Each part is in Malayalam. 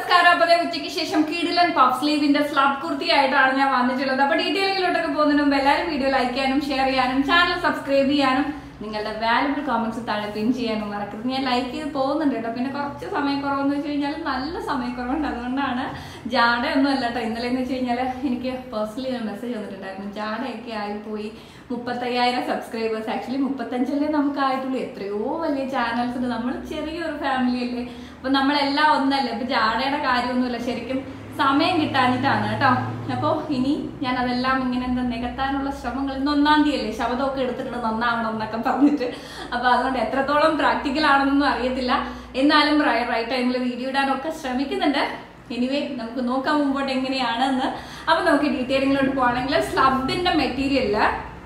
നമസ്കാരം അപ്പൊ ദേ ഉച്ചയ്ക്ക് ശേഷം കിടിലൻ പഫ് സ്ലീവിന്റെ സ്ലബ് കുർത്തി ആയിട്ടാണ് ഞാൻ വന്നിട്ടുള്ളത് അപ്പൊ ഡീറ്റെയിലിങ്ങിലോട്ടൊക്കെ പോകുന്നതിന് മുമ്പ് എല്ലാവരും വീഡിയോ ലൈക്ക് ചെയ്യാനും ഷെയർ ചെയ്യാനും ചാനൽ സബ്സ്ക്രൈബ് ചെയ്യാനും നിങ്ങളുടെ വാല്യുബിൾ കോമന്റ്സ് താഴെ പിൻ ചെയ്യാനും മറക്കരുത് ഞാൻ ലൈക്ക് ചെയ്ത് പോകുന്നുണ്ട് കേട്ടോ പിന്നെ കുറച്ച് സമയക്കുറവെന്ന് വെച്ച് കഴിഞ്ഞാൽ നല്ല സമയക്കുറവുണ്ട് അതുകൊണ്ടാണ് ജാടയൊന്നും അല്ല കേട്ടോ ഇന്നലെ എന്ന് വെച്ച് കഴിഞ്ഞാൽ എനിക്ക് പേഴ്സണലി ഒരു മെസ്സേജ് വന്നിട്ടുണ്ടായിരുന്നു ജാടയൊക്കെ ആയിപ്പോയി മുപ്പത്തയ്യായിരം സബ്സ്ക്രൈബേഴ്സ് ആക്ച്വലി മുപ്പത്തഞ്ചല്ലേ നമുക്ക് ആയിട്ടുള്ളൂ എത്രയോ വലിയ ചാനൽസ് ഉണ്ട് നമ്മൾ ചെറിയൊരു ഫാമിലി അല്ലേ അപ്പൊ നമ്മളെല്ലാം ഒന്നല്ലേ ഇപ്പൊ ജാടയുടെ കാര്യമൊന്നുമില്ല ശരിക്കും സമയം കിട്ടാഞ്ഞിട്ടാണ് കേട്ടോ അപ്പോൾ ഇനി ഞാൻ അതെല്ലാം ഇങ്ങനെ എന്താ നികത്താനുള്ള ശ്രമങ്ങൾ ഇന്ന് ഒന്നാം തീയതി അല്ലേ ശബ്ദമൊക്കെ എടുത്തിട്ടുണ്ട് നന്നാവണം എന്നൊക്കെ പറഞ്ഞിട്ട് അപ്പൊ അതുകൊണ്ട് എത്രത്തോളം പ്രാക്ടിക്കൽ ആണെന്നൊന്നും അറിയത്തില്ല എന്നാലും റൈറ്റ് ടൈമിൽ വീഡിയോ ഇടാനൊക്കെ ശ്രമിക്കുന്നുണ്ട് എനിവേ നമുക്ക് നോക്കാൻ മുമ്പോട്ട് എങ്ങനെയാണെന്ന് അപ്പൊ നമുക്ക് ഡീറ്റെയിലിങ്ങിലോട്ട് പോവാണെങ്കിൽ സ്ലബിന്റെ മെറ്റീരിയലില്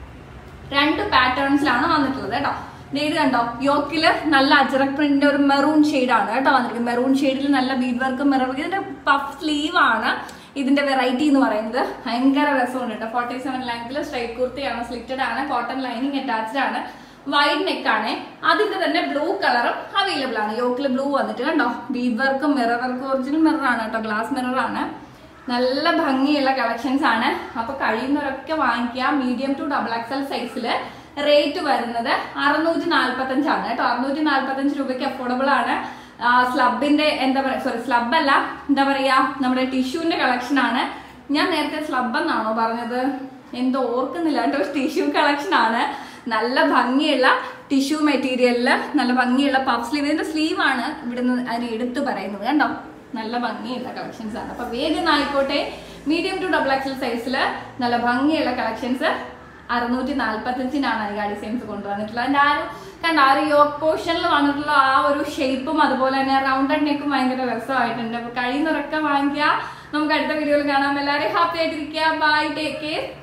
രണ്ട് പാറ്റേൺസിലാണ് വന്നിട്ടുള്ളത് കേട്ടോ ദേ ഇത് കണ്ടോ യോക്കില് നല്ല അജറക് പ്രിന്റിന്റെ ഒരു മെറൂൺ ആണ് കേട്ടോ വന്നിരിക്കുന്നത് മെറൂൺ ഷെയ്ഡിൽ നല്ല ബീഡ് വർക്ക് മിറർ വർക്ക് ഇതിന്റെ പഫ് സ്ലീവ് ആണ് ഇതിന്റെ വെറൈറ്റി എന്ന് പറയുന്നത് ഭയങ്കര രസമുണ്ട് കേട്ടോ ഫോർട്ടി സെവൻ ലെങ്ത്തിൽ സ്ട്രൈറ്റ് കുർത്തിയാണ് സ്ലിറ്റഡ് ആണ് കോട്ടൺ ലൈനിങ് അറ്റാച്ച്ഡ് ആണ് വൈഡ് നെക്ക് ആണ് അതിന്റെ തന്നെ ബ്ലൂ കളറും അവൈലബിൾ ആണ് യോക്കിൽ ബ്ലൂ വന്നിട്ട് കണ്ടോ ബീഡ് വർക്കും മിറർ വർക്കും ഒറിജിനൽ മിറർ ആണ് കേട്ടോ ഗ്ലാസ് മിറർ ആണ് നല്ല ഭംഗിയുള്ള കളക്ഷൻസ് ആണ് അപ്പൊ കഴിയുന്നവരൊക്കെ വാങ്ങിക്കുക മീഡിയം ടു ഡബിൾ എക്സൽ സൈസില് റേറ്റ് വരുന്നത് അറുന്നൂറ്റി നാല്പത്തി അഞ്ചാണ് കേട്ടോ അറുന്നൂറ്റി നാല്പത്തി അഞ്ച് രൂപയ്ക്ക് അഫോർഡബിൾ ആണ് സ്ലബിന്റെ എന്താ പറയാ സോറി സ്ലബ് അല്ല എന്താ പറയാ നമ്മുടെ ടിഷ്യൂവിന്റെ കളക്ഷൻ ആണ് ഞാൻ നേരത്തെ സ്ലബ് എന്നാണോ പറഞ്ഞത് എന്തോ ഓർക്കുന്നില്ല കേട്ടോ ടിഷ്യൂ കളക്ഷൻ ആണ് നല്ല ഭംഗിയുള്ള ടിഷ്യൂ മെറ്റീരിയലില് നല്ല ഭംഗിയുള്ള പഫ് സ്ലീവ് ഇതിന്റെ സ്ലീവ് ആണ് ഇവിടുന്ന് അതിന് എടുത്തു പറയുന്നത് കണ്ടോ നല്ല ഭംഗിയുള്ള കളക്ഷൻസ് ആണ് അപ്പൊ വേഗം ആയിക്കോട്ടെ മീഡിയം ടു ഡബിൾ എക്സൽ സൈസില് നല്ല ഭംഗിയുള്ള കളക്ഷൻസ് അറുന്നൂറ്റി നാല്പത്തഞ്ചിനാണ് അതിന്റെ ഡിസൈൻസ് കൊണ്ടുവന്നിട്ടുള്ളത് അതിന്റെ ആ ഒരു കണ്ട ആ ഒരു യോക്ക് പോർഷനിൽ വന്നിട്ടുള്ള ആ ഒരു ഷേപ്പും അതുപോലെ തന്നെ റൗണ്ടഡ് നെക്കും ഭയങ്കര രസമായിട്ടുണ്ട് അപ്പൊ കഴിയുന്നവരൊക്കെ വാങ്ങിക്കുക നമുക്ക് അടുത്ത വീഡിയോയിൽ കാണാം എല്ലാവരും ഹാപ്പി ആയിട്ടിരിക്കുക ബൈ ടേക്ക് കെയർ